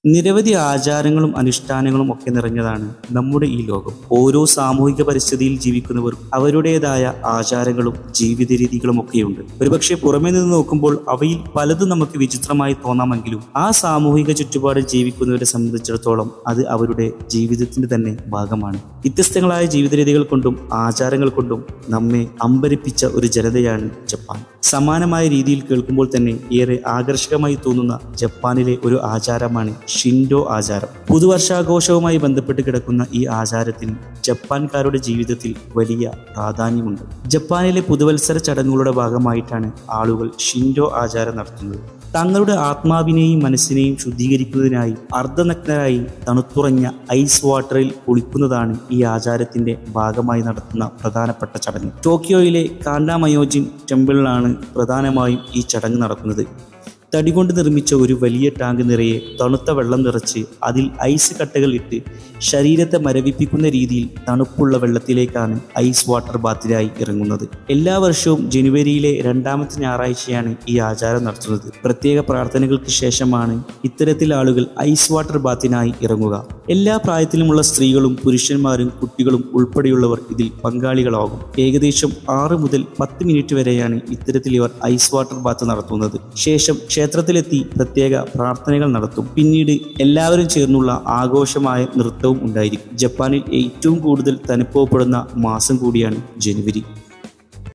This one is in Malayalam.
നിരവധി ആചാരങ്ങളും അനുഷ്ഠാനങ്ങളും ഒക്കെ നിറഞ്ഞതാണ് നമ്മുടെ ഈ ലോകം ഓരോ സാമൂഹിക പരിസ്ഥിതിയിൽ ജീവിക്കുന്നവർ അവരുടേതായ ആചാരങ്ങളും ജീവിത രീതികളും ഒക്കെയുണ്ട് ഒരുപക്ഷെ പുറമേ നിന്ന് നോക്കുമ്പോൾ അവയിൽ പലതും നമുക്ക് വിചിത്രമായി തോന്നാമെങ്കിലും ആ സാമൂഹിക ചുറ്റുപാടിൽ ജീവിക്കുന്നവരെ സംബന്ധിച്ചിടത്തോളം അത് അവരുടെ ജീവിതത്തിന്റെ തന്നെ ഭാഗമാണ് വ്യത്യസ്തങ്ങളായ ജീവിത രീതികൾ കൊണ്ടും ആചാരങ്ങൾ കൊണ്ടും നമ്മെ അമ്പരിപ്പിച്ച ഒരു ജനതയാണ് ജപ്പാൻ സമാനമായ രീതിയിൽ കേൾക്കുമ്പോൾ തന്നെ ഏറെ ആകർഷകമായി തോന്നുന്ന ജപ്പാനിലെ ഒരു ആചാരമാണ് ഷിൻഡോ ആചാരം പുതുവർഷാഘോഷവുമായി ബന്ധപ്പെട്ട് കിടക്കുന്ന ഈ ആചാരത്തിന് ജപ്പാൻകാരുടെ ജീവിതത്തിൽ വലിയ പ്രാധാന്യമുണ്ട് ജപ്പാനിലെ പുതുവത്സര ചടങ്ങുകളുടെ ഭാഗമായിട്ടാണ് ആളുകൾ ഷിൻഡോ ആചാരം നടത്തുന്നത് തങ്ങളുടെ ആത്മാവിനെയും മനസ്സിനെയും ശുദ്ധീകരിക്കുന്നതിനായി അർദ്ധനഗ്നരായി തണുത്തുറഞ്ഞ ഐസ് വാട്ടറിൽ കുളിക്കുന്നതാണ് ഈ ആചാരത്തിന്റെ ഭാഗമായി നടത്തുന്ന പ്രധാനപ്പെട്ട ചടങ്ങ് ടോക്കിയോയിലെ കാണ്ടാമയോജിൻ ടെമ്പിളിലാണ് പ്രധാനമായും ഈ ചടങ്ങ് നടക്കുന്നത് തടി കൊണ്ട് നിർമ്മിച്ച ഒരു വലിയ ടാങ്ക് നിറയെ തണുത്ത വെള്ളം നിറച്ച് അതിൽ ഐസ് കട്ടകൾ ഇട്ട് ശരീരത്തെ മരവിപ്പിക്കുന്ന രീതിയിൽ തണുപ്പുള്ള വെള്ളത്തിലേക്കാണ് ഐസ് വാട്ടർ ബാത്തിനായി ഇറങ്ങുന്നത് എല്ലാ വർഷവും ജനുവരിയിലെ രണ്ടാമത്തെ ഞായറാഴ്ചയാണ് ഈ ആചാരം നടത്തുന്നത് പ്രത്യേക പ്രാർത്ഥനകൾക്ക് ശേഷമാണ് ഇത്തരത്തിൽ ആളുകൾ ഐസ് വാട്ടർ ബാത്തിനായി ഇറങ്ങുക എല്ലാ പ്രായത്തിലുമുള്ള സ്ത്രീകളും പുരുഷന്മാരും കുട്ടികളും ഉൾപ്പെടെയുള്ളവർ ഇതിൽ പങ്കാളികളാകും ഏകദേശം ആറ് മുതൽ പത്ത് മിനിറ്റ് വരെയാണ് ഇത്തരത്തിൽ ഇവർ ഐസ് വാട്ടർ ബാത്ത് നടത്തുന്നത് ശേഷം ക്ഷേത്രത്തിലെത്തി പ്രത്യേക പ്രാർത്ഥനകൾ നടത്തും പിന്നീട് എല്ലാവരും ചേർന്നുള്ള ആഘോഷമായ നൃത്തവും ഉണ്ടായിരിക്കും ജപ്പാനിൽ ഏറ്റവും കൂടുതൽ തണുപ്പപ്പെടുന്ന മാസം കൂടിയാണ് ജനുവരി